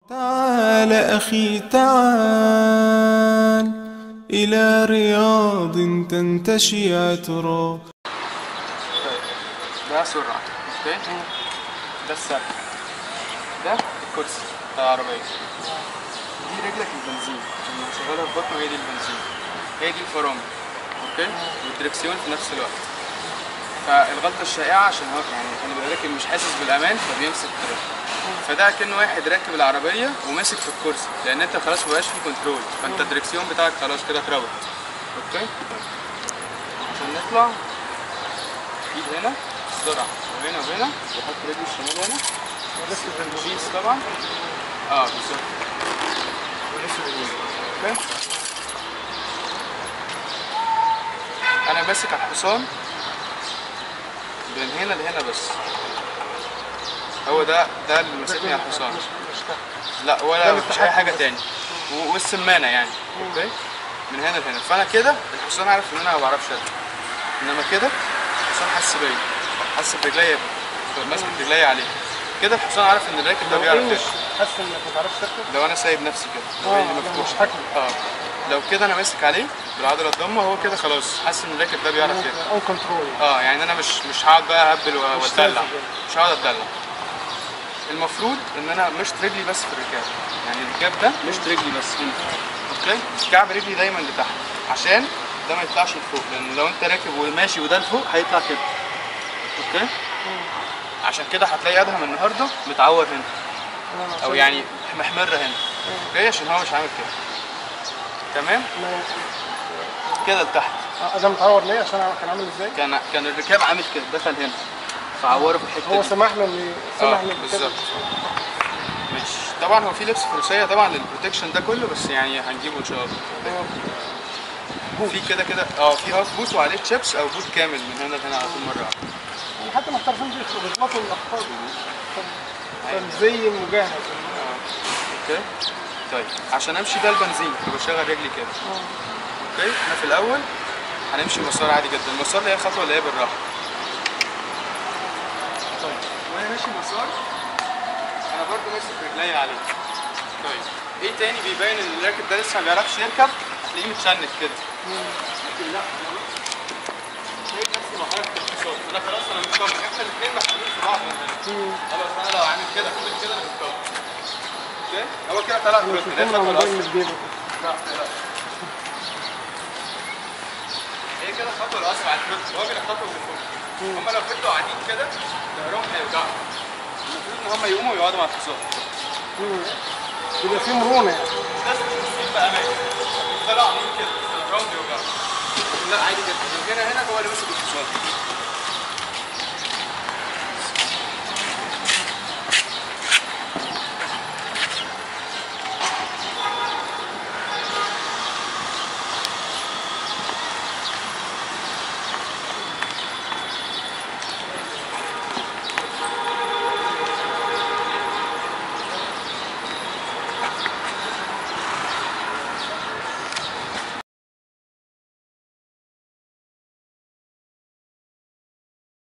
تعال أخي تعال إلى رياض تنتشي عطرا ده سرعة اوكي ده السرعة ده الكرسي بتاع العربية دي رجلك البنزين لما هشغلها في بطنه هي دي البنزين هي دي الفرامل اوكي والدركسيون في نفس الوقت فالغلطة الشائعة عشان هو يعني اللي بيبقى راكب مش حاسس بالأمان فبيمسك الطريق فده كأنه واحد راكب العربية وماسك في الكرسي لأن أنت خلاص مبقاش فيه كنترول فأنت الدركسيون بتاعك خلاص كده اتربط اوكي عشان نطلع ايد هنا بسرعة وهنا وهنا واحط رجلي الشمال هنا شيز طبعا اه بالظبط اوكي انا ماسك على الحصان من هنا لهنا بس هو ده ده اللي ماسكني على الحصان لا ولا مفيش اي حاجه تاني و- والسمانه يعني اوكي من هنا لهنا فانا كده الحصان عارف ان انا ما بعرفش اركب انما كده الحصان حس بيا حس برجليا ماسك رجليا عليه كده الحصان عارف ان الراكب ده لو بيعرف ايه مش يركب حاسس انك ما تعرفش تركب لو انا سايب نفسي كده لو آه، ايدي ده مفتوحه مش حكم. اه لو كده انا ماسك عليه بالعضله الضمه هو كده خلاص حاسس ان الراكب ده بيعرف يركب اون كنترول اه يعني انا مش مش هقعد بقى اهبل و- مش واتدلع لازم. مش هقعد اتدلع المفروض ان انا مشط رجلي بس في الركاب يعني الركاب ده مشط رجلي بس هنا اوكي كعب رجلي دايما لتحت عشان ده ما يطلعش لفوق لان لو انت راكب وماشي وده لفوق هيطلع كده اوكي عشان كده هتلاقي ادهم النهارده متعور هنا او يعني محمره هنا اوكي عشان هو مش عامل كده تمام كده لتحت ادم متعور ليه عشان هو كان عامل ازاي؟ كان كان الركاب عامل كده دخل هنا فعوره في الحته هو دي سمح له ان سمح اه له بالظبط ماشي طبعا هو في لبس فروسيه طبعا للبروتكشن ده كله بس يعني هنجيبه ان شاء الله في كده كده اه في هاف بوت وعليه تشيبس او بوت كامل من هنا لهنا على طول مره واحده يعني حتى محترفين بيغلطوا الاخطاء دي زي مجهز اوكي طيب عشان امشي ده البنزين فبشغل رجلي كده اوكي احنا في الاول هنمشي مسار عادي جدا المسار اللي هي الخطوه اللي هي بالراحه طيب وانا ماشي مسار انا برضو ماسك رجلي عليه طيب ايه تاني بيبين ان الراكب ده لسه ما بيعرفش يركب هتلاقيه متشنك كده لكن لا أنا بص، شايف نفسي بحرك الحصان انا خلاص انا مطمن احنا الاثنين محطوطين في بعض من هنا خلاص انا لو عامل كده كده كده انا مطمن اوكي هو كده طلع مش كروس ده بيكون الخطوه رمضان الاصل مش بيبقى لا لا هي كده الخطوه الاصل على الكروس هو كده الخطوه اللي فوق هم لو فضلوا قاعدين كده ظهرهم هيوجعهم المفروض ان هم يقوموا ويقعدوا مع الحصان بيبقى فيه مرونه يعني مش لازم تسيب بقى ماشي يفضلوا عاملين كده ظهرهم بيوجعهم لا عادي جدا لو هنا هنا هو اللي ماسك الحصان